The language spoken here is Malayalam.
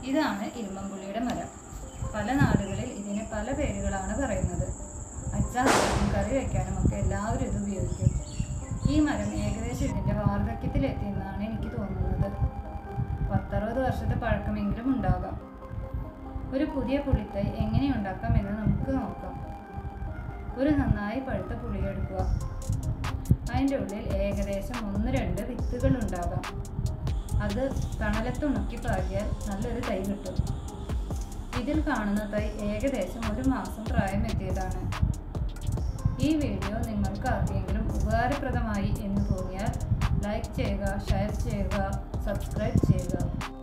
ഇതാണ് ഇരുമ്പമ്പുള്ളിയുടെ മരം പല നാടുകളിൽ ഇതിന് പല പേരുകളാണ് പറയുന്നത് അച്ചാറിനും കറി വയ്ക്കാനും ഒക്കെ എല്ലാവരും ഇത് ഉപയോഗിക്കും ഈ മരം ഏകദേശം ഇതിൻ്റെ വാർദ്ധക്യത്തിലെത്തിയെന്നാണ് എനിക്ക് തോന്നുന്നത് പത്തറുപത് വർഷത്തെ പഴക്കമെങ്കിലും ഉണ്ടാകാം ഒരു പുതിയ പുളിത്തൈ എങ്ങനെ ഉണ്ടാക്കാം എന്ന് നമുക്ക് നോക്കാം ഒരു നന്നായി പഴുത്ത പുളി എടുക്കുക അതിൻ്റെ ഉള്ളിൽ ഏകദേശം ഒന്ന് രണ്ട് വിത്തുകൾ ഉണ്ടാകാം അത് തണലത്തുണക്കി പാകിയാൽ നല്ലൊരു തൈ കിട്ടും ഇതിൽ കാണുന്ന തൈ ഏകദേശം ഒരു മാസം പ്രായമെത്തിയതാണ് ഈ വീഡിയോ നിങ്ങൾക്ക് ആർക്കെങ്കിലും ഉപകാരപ്രദമായി എന്ന് തോന്നിയാൽ ലൈക്ക് ചെയ്യുക ഷെയർ ചെയ്യുക സബ്സ്ക്രൈബ് ചെയ്യുക